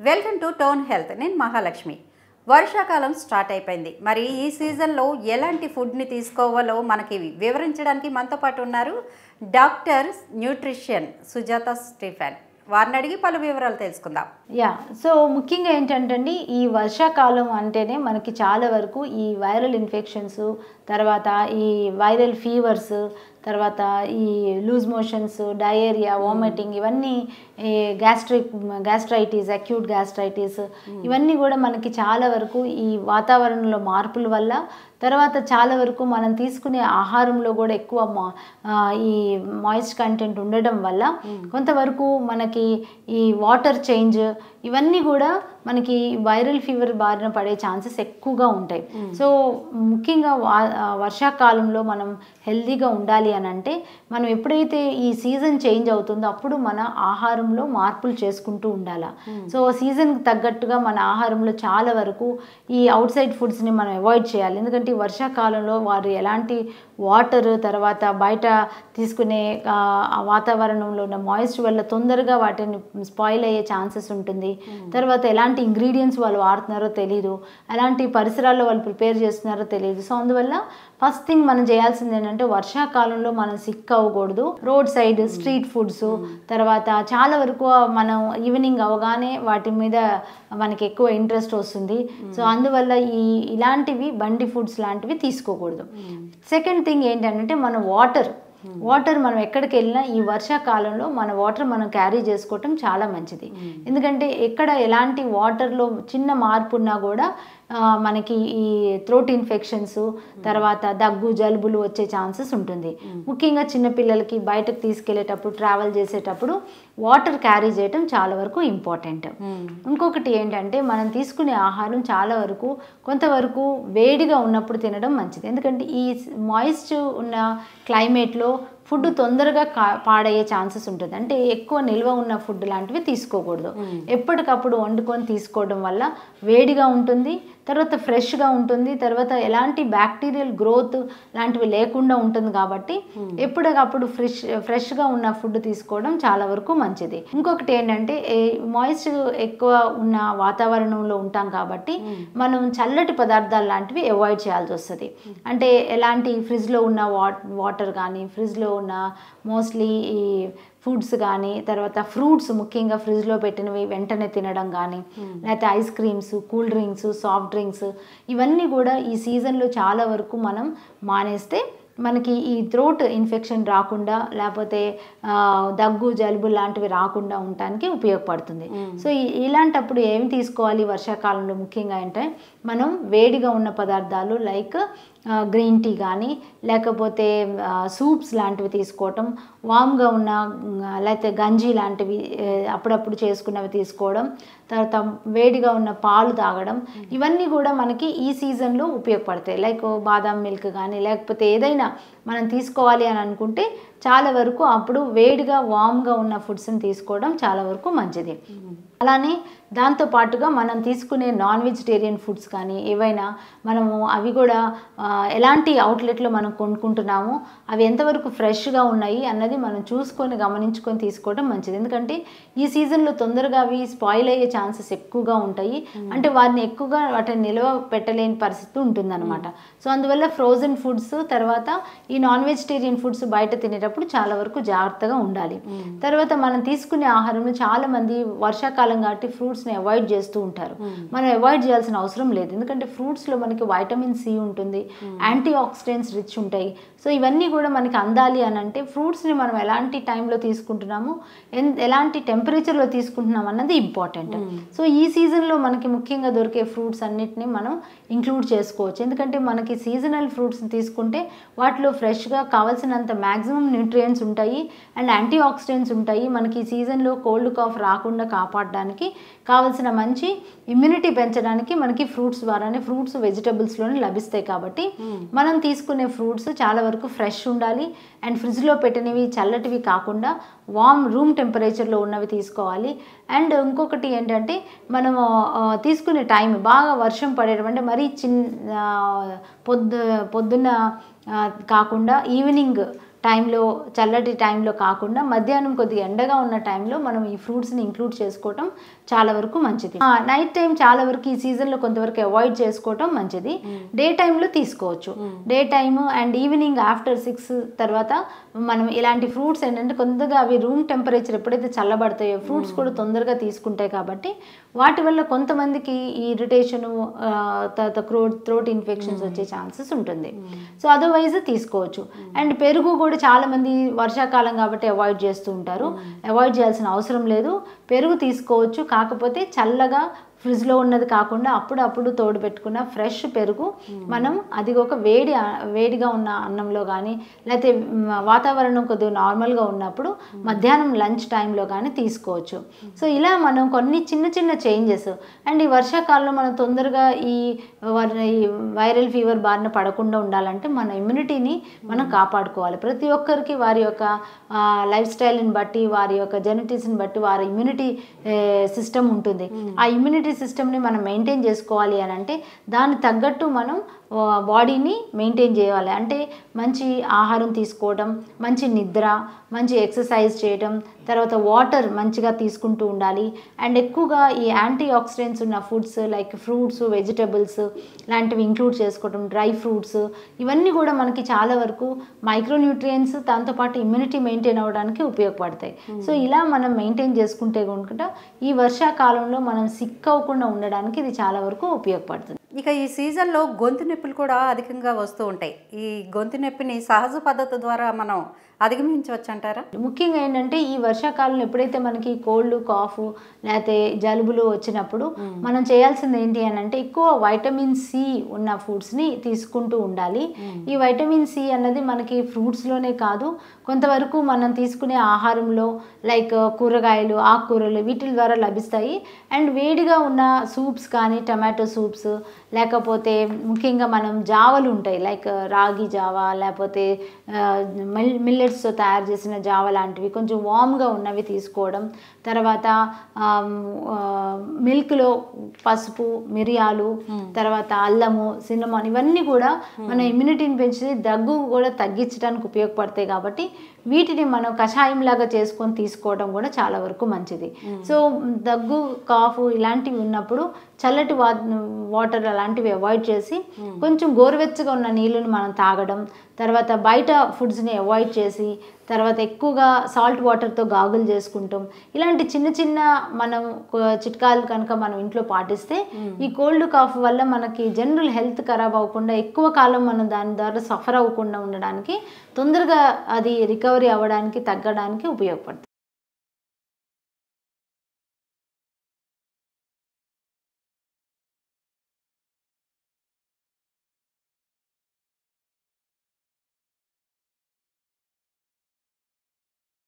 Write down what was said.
welcome to tone health నేను మహాలక్ష్మి వర్షాకాలం start అయిపోయింది మరి ఈ సీజన్లో ఎలాంటి ఫుడ్ని తీసుకోవాలో మనకి వివరించడానికి మనతో పాటు ఉన్నారు డాక్టర్ న్యూట్రిషన్ సుజాత స్టీఫెన్ వారిని అడిగి పలు వివరాలు తెలుసుకుందాం యా సో ముఖ్యంగా ఏంటంటే అండి ఈ వర్షాకాలం అంటేనే మనకి చాలా వరకు ఈ వైరల్ ఇన్ఫెక్షన్స్ తర్వాత ఈ వైరల్ ఫీవర్స్ తర్వాత ఈ లూజ్ మోషన్స్ డయేరియా వామిటింగ్ ఇవన్నీ ఈ గ్యాస్ట్రిక్ గ్యాస్ట్రైటిస్ అక్యూట్ గ్యాస్ట్రైటిస్ ఇవన్నీ కూడా మనకి చాలా వరకు ఈ వాతావరణంలో మార్పుల వల్ల తర్వాత చాలా వరకు మనం తీసుకునే ఆహారంలో కూడా ఎక్కువ మా- ఆ, ఈ మాయిస్ట్ కంటెంట్ ఉండడం వల్ల కొంతవరకు మనకి ఈ వాటర్ చేంజ్ ఇవన్నీ కూడా మనకి వైరల్ ఫీవర్ బారిన పడే ఛాన్సెస్ ఎక్కువగా ఉంటాయి సో ముఖ్యంగా వా- ఆ, వర్షాకాలంలో మనం హెల్తీగా ఉండాలి అని అంటే మనం ఎప్పుడైతే ఈ సీజన్ చేంజ్ అవుతుందో అప్పుడు మన ఆహారంలో మార్పులు చేసుకుంటూ ఉండాలి సో సీజన్కి తగ్గట్టుగా మన ఆహారంలో చాలా వరకు ఈ అవుట్ సైడ్ ఫుడ్స్ని మనం అవాయిడ్ చేయాలి ఎందుకంటే ఈ వర్షాకాలంలో వారు ఎలాంటి వాటర్ తర్వాత బయట తీసుకునే ఆ, ఆ వాతావరణంలో ఉన్న మాయిస్ట్ వల్ల తొందరగా వాటిని స్పాయిల్ అయ్యే ఛాన్సెస్ ఉంటుంది తర్వాత ఎలాంటి ఇంగ్రీడియంట్స్ వాళ్ళు వాడుతున్నారో తెలియదు ఎలాంటి పరిసరాల్లో వాళ్ళు ప్రిపేర్ చేస్తున్నారో తెలియదు సో అందువల్ల ఫస్ట్ థింగ్ మనం చేయాల్సింది ఏంటంటే వర్షాకాలంలో మనం సిక్ అవ్వకూడదు రోడ్ సైడ్ స్ట్రీట్ ఫుడ్స్ తర్వాత చాలా వరకు మనం ఈవినింగ్ అవగానే వాటి మీద మనకి ఎక్కువ ఇంట్రెస్ట్ వస్తుంది సో అందువల్ల ఈ ఇలాంటివి బండి ఫుడ్స్ లాంటివి తీసుకోకూడదు సెకండ్ థింగ్ ఏంటంటే మన వాటర్ వాటర్ మనం ఎక్కడికి వెళ్ళినా ఈ వర్షాకాలంలో మన వాటర్ మనం క్యారీ చేసుకోవటం చాలా మంచిది ఎందుకంటే ఎక్కడ ఎలాంటి వాటర్లో చిన్న మార్పు ఉన్నా కూడా ఆ, మనకి ఈ థ్రోట్ ఇన్ఫెక్షన్స్ తర్వాత దగ్గు జలుబులు వచ్చే ఛాన్సెస్ ఉంటుంది ముఖ్యంగా చిన్నపిల్లలకి బయటకు తీసుకెళ్లేటప్పుడు ట్రావెల్ చేసేటప్పుడు వాటర్ క్యారీ చేయటం చాలా వరకు ఇంపార్టెంట్ ఇంకొకటి ఏంటంటే మనం తీసుకునే ఆహారం చాలా వరకు కొంతవరకు వేడిగా ఉన్నప్పుడు తినడం మంచిది ఎందుకంటే ఈ మాయిస్ట్ ఉన్న క్లైమేట్లో ఫుడ్ తొందరగా కా పాడయ్యే ఛాన్సెస్ ఉంటుంది అంటే ఎక్కువ నిల్వ ఉన్న ఫుడ్ లాంటివి తీసుకోకూడదు ఎప్పటికప్పుడు వండుకొని తీసుకోవడం వల్ల వేడిగా ఉంటుంది తర్వాత ఫ్రెష్గా ఉంటుంది తర్వాత ఎలాంటి బ్యాక్టీరియల్ గ్రోత్ లాంటివి లేకుండా ఉంటుంది కాబట్టి ఎప్పటికప్పుడు ఫ్రెష్ ఫ్రెష్గా ఉన్న ఫుడ్ తీసుకోవడం చాలా వరకు మంచిది ఇంకొకటి ఏంటంటే మాయిస్ట్ ఎక్కువ ఉన్న వాతావరణంలో ఉంటాం కాబట్టి మనం చల్లటి పదార్థాలు లాంటివి అవాయిడ్ చేయాల్సి వస్తుంది అంటే ఎలాంటి ఫ్రిడ్జ్లో ఉన్న వాట్ వాటర్ కానీ ఫ్రిడ్జ్లో ఉన్న మోస్ట్లీ ఈ ఫుడ్స్ కానీ తర్వాత ఫ్రూట్స్ ముఖ్యంగా ఫ్రిడ్జ్లో పెట్టినవి వెంటనే తినడం కానీ లేకపోతే ice creams cool drinks soft drinks ఇవన్నీ కూడా ఈ సీజన్లో చాలా వరకు మనం మానేస్తే మనకి ఈ థ్రోట్ ఇన్ఫెక్షన్ రాకుండా లేకపోతే ఆ, దగ్గు జలుబు లాంటివి రాకుండా ఉండటానికి ఉపయోగపడుతుంది సో ఈ- ఇలాంటప్పుడు ఏమి తీసుకోవాలి వర్షాకాలంలో ముఖ్యంగా అంటే మనం వేడిగా ఉన్న పదార్థాలు లైక్ గ్రీన్ టీ కానీ లేకపోతే సూప్స్ లాంటివి తీసుకోవటం వామ్గా ఉన్న ఉమ్, లేకపోతే గంజి లాంటివి ఏ, అప్పుడప్పుడు చేసుకున్నవి తీసుకోవడం తర్వాత వేడిగా ఉన్న పాలు తాగడం ఇవన్నీ కూడా మనకి ఈ సీజన్లో ఉపయోగపడతాయి లైక్ బాదాం మిల్క్ కానీ లేకపోతే ఏదైనా మనం తీసుకోవాలి అని అనుకుంటే చాలా వరకు అప్పుడు వేడిగా వామ్గా ఉన్న ఫుడ్స్ని తీసుకోవడం చాలా వరకు మంచిది అలానే దాంతో పాటుగా మనం తీసుకునే నాన్ వెజిటేరియన్ ఫుడ్స్ కానీ ఏవైనా మనము అవి కూడా ఆ, ఎలాంటి అవుట్లెట్లో మనం కొనుక్కుంటున్నామో అవి ఎంతవరకు ఫ్రెష్గా ఉన్నాయి అన్నది మనం చూసుకొని గమనించుకొని తీసుకోవడం మంచిది ఎందుకంటే ఈ సీజన్లో తొందరగా అవి స్పాయిల్ అయ్యే ఛాన్సెస్ ఎక్కువగా ఉంటాయి అంటే వాటిని ఎక్కువగా వాటిని నిల్వ పెట్టలేని పరిస్థితి ఉంటుందన్నమాట సో అందువల్ల ఫ్రోజన్ ఫుడ్స్ తర్వాత ఈ నాన్ వెజిటేరియన్ ఫుడ్స్ బయట తినేటప్పుడు చాలా వరకు జాగ్రత్తగా ఉండాలి తర్వాత మనం తీసుకునే ఆహారంలో చాలా మంది వర్షాకాలం కాబట్టి ఫ్రూట్స్ని అవాయిడ్ చేస్తూ ఉంటారు మనం అవాయిడ్ చేయాల్సిన అవసరం లేదు ఎందుకంటే ఫ్రూట్స్లో మనకి వైటమిన్ సి ఉంటుంది యాంటీ ఆక్సిడెంట్స్ రిచ్ ఉంటాయి సో ఇవన్నీ కూడా మనకి అందాలి అని అంటే ఫ్రూట్స్ని మనం ఎలాంటి టైంలో తీసుకుంటున్నాము ఎన్- ఎలాంటి టెంపరేచర్లో తీసుకుంటున్నాం అన్నది ఇంపార్టెంట్ సో ఈ సీజన్లో మనకి ముఖ్యంగా దొరికే ఫ్రూట్స్ అన్నిటిని మనం ఇంక్లూడ్ చేసుకోవచ్చు ఎందుకంటే మనకి సీజనల్ ఫ్రూట్స్ తీసుకుంటే వాటిలో ఫ్రెష్గా కావాల్సినంత మ్యాక్సిమం న్యూట్రియంట్స్ ఉంటాయి అండ్ యాంటీ ఆక్సిడెంట్స్ ఉంటాయి మనకి ఈ సీజన్లో కోల్డ్ కాఫ్ రాకుండా కాపాడడానికి కావాల్సిన మంచి ఇమ్యూనిటీ పెంచడానికి మనకి ఫ్రూట్స్ ద్వారానే ఫ్రూట్స్ వెజిటబుల్స్లోనే లభిస్తాయి కాబట్టి మనం తీసుకునే ఫ్రూట్స్ చాలా వరకు ఫ్రెష్ ఉండాలి అండ్ ఫ్రిడ్జ్లో పెట్టినవి చల్లటివి కాకుండా వామ్ రూమ్ టెంపరేచర్లో ఉన్నవి తీసుకోవాలి అండ్ ఇంకొకటి ఏంటంటే మనము ఆ, తీసుకునే టైం బాగా వర్షం పడేటం అంటే మరీ చిన్న ఆ, పొద్దు పొద్దున్న ఆ, కాకుండా ఈవినింగ్ టైంలో చల్లటి టైంలో కాకుండా మధ్యాహ్నం కొద్దిగా ఎండగా ఉన్న టైంలో మనం ఈ ఫ్రూట్స్ని ఇంక్లూడ్ చేసుకోవటం చాలా వరకు మంచిది నైట్ టైం చాలా వరకు ఈ సీజన్లో కొంతవరకు అవాయిడ్ చేసుకోవటం మంచిది డే టైంలో తీసుకోవచ్చు day time and evening after six తర్వాత మనం ఇలాంటి ఫ్రూట్స్ ఏంటంటే కొంతగా అవి రూమ్ టెంపరేచర్ ఎప్పుడైతే చల్లబడతాయో ఫ్రూట్స్ కూడా తొందరగా తీసుకుంటాయి కాబట్టి వాటి వల్ల కొంతమందికి ఈ ఇరిటేషను తర్వాత థ్రోట్ థ్రోట్ ఇన్ఫెక్షన్స్ వచ్చే ఛాన్సెస్ ఉంటుంది సో అదర్వైజ్ తీసుకోవచ్చు అండ్ పెరుగు కూడా చాలా మంది వర్షాకాలం కాబట్టి అవాయిడ్ చేస్తూ ఉంటారు అవాయిడ్ చేయాల్సిన అవసరం లేదు పెరుగు తీసుకోవచ్చు కాకపోతే చల్లగా ఫ్రిడ్జ్లో ఉన్నది కాకుండా అప్పుడప్పుడు తోడు పెట్టుకున్న ఫ్రెష్ పెరుగు మనం అది ఒక వేడి వేడిగా ఉన్న అన్నంలో కానీ లేకపోతే మ్, వాతావరణం కొద్దిగా నార్మల్గా ఉన్నప్పుడు మధ్యాహ్నం లంచ్ టైంలో కానీ తీసుకోవచ్చు సో ఇలా మనం కొన్ని చిన్న చిన్న చేంజెస్ అండ్ ఈ వర్షాకాలంలో మనం తొందరగా ఈ వర్- ఈ వైరల్ ఫీవర్ బారిన పడకుండా ఉండాలంటే మన ఇమ్యూనిటీని మనం కాపాడుకోవాలి ప్రతి ఒక్కరికి వారి యొక్క లైఫ్ స్టైల్ని బట్టి వారి యొక్క జెనెటిక్స్ని బట్టి వారి ఇమ్యూనిటీ సిస్టమ్ ఉంటుంది ఆ ఇమ్యూనిటీ సిస్టమ్ని మనం మెయింటైన్ చేసుకోవాలి అని అంటే దానికి తగ్గట్టు మనం బాడీని మెయింటైన్ చేయాలి అంటే మంచి ఆహారం తీసుకోవడం మంచి నిద్ర మంచి ఎక్సర్సైజ్ చేయడం తర్వాత వాటర్ మంచిగా తీసుకుంటూ ఉండాలి అండ్ ఎక్కువగా ఈ యాంటీ ఆక్సిడెంట్స్ ఉన్న ఫుడ్స్ లైక్ ఫ్రూట్స్ వెజిటబుల్స్ లాంటివి ఇంక్లూడ్ చేసుకోవడం డ్రై ఫ్రూట్స్ ఇవన్నీ కూడా మనకి చాలా వరకు మైక్రోన్యూట్రియంట్స్ దాంతోపాటు ఇమ్యూనిటీ మెయింటైన్ అవ్వడానికి ఉపయోగపడతాయి సో ఇలా మనం మెయింటైన్ చేసుకుంటే కనుక ఈ వర్షాకాలంలో మనం సిక్ అవ్వకుండా ఉండడానికి ఇది చాలా వరకు ఉపయోగపడుతుంది ఇక ఈ సీజన్లో గొంతు నొప్పులు కూడా అధికంగా వస్తూ ఉంటాయి ఈ గొంతు నొప్పిని సహజ పద్ధతి ద్వారా మనం అధిగమించవచ్చు అంటారా ముఖ్యంగా ఏంటంటే ఈ వర్షాకాలంలో ఎప్పుడైతే మనకి కోల్డ్ కాఫ్ లేకపోతే జలుబులు వచ్చినప్పుడు మనం చేయాల్సింది ఏంటి అని అంటే ఎక్కువ వైటమిన్ సి ఉన్న ఫుడ్స్ని తీసుకుంటూ ఉండాలి ఈ వైటమిన్ సి అన్నది మనకి ఫ్రూట్స్లోనే కాదు కొంతవరకు మనం తీసుకునే ఆహారంలో లైక్ కూరగాయలు ఆకుకూరలు వీటి ద్వారా లభిస్తాయి అండ్ వేడిగా ఉన్న సూప్స్ కానీ టమాటో సూప్స్ లేకపోతే ముఖ్యంగా మనం జావలు ఉంటాయి లైక్ రాగి జావా లేకపోతే మిల్ మిల్లెట్స్తో తయారు చేసిన జావ లాంటివి కొంచెం వామ్గా ఉన్నవి తీసుకోవడం తర్వాత మిల్క్లో పసుపు మిరియాలు తర్వాత అల్లము సిన్నమాన్ ఇవన్నీ కూడా మన ఇమ్యూనిటీని పెంచి దగ్గు కూడా తగ్గించడానికి ఉపయోగపడతాయి కాబట్టి వీటిని మనం కషాయం లాగా చేసుకొని తీసుకోవడం కూడా చాలా వరకు మంచిది సో దగ్గు కాఫ్ ఇలాంటివి ఉన్నప్పుడు చల్లటి వా వాటర్ అలాంటివి అవాయిడ్ చేసి కొంచెం గోరువెచ్చగా ఉన్న నీళ్ళని మనం తాగడం తర్వాత బయట ఫుడ్స్ని అవాయిడ్ చేసి తర్వాత ఎక్కువగా సాల్ట్ వాటర్తో గాగులు చేసుకుంటాం ఇలాంటి చిన్న చిన్న మనం కొ- చిట్కాలు కనుక మనం ఇంట్లో పాటిస్తే ఈ కోల్డ్ కాఫ్ వల్ల మనకి జనరల్ హెల్త్ ఖరాబ్ అవ్వకుండా ఎక్కువ కాలం మనం దాని ద్వారా సఫర్ అవ్వకుండా ఉండడానికి తొందరగా అది రికవరీ అవ్వడానికి తగ్గడానికి ఉపయోగపడుతుంది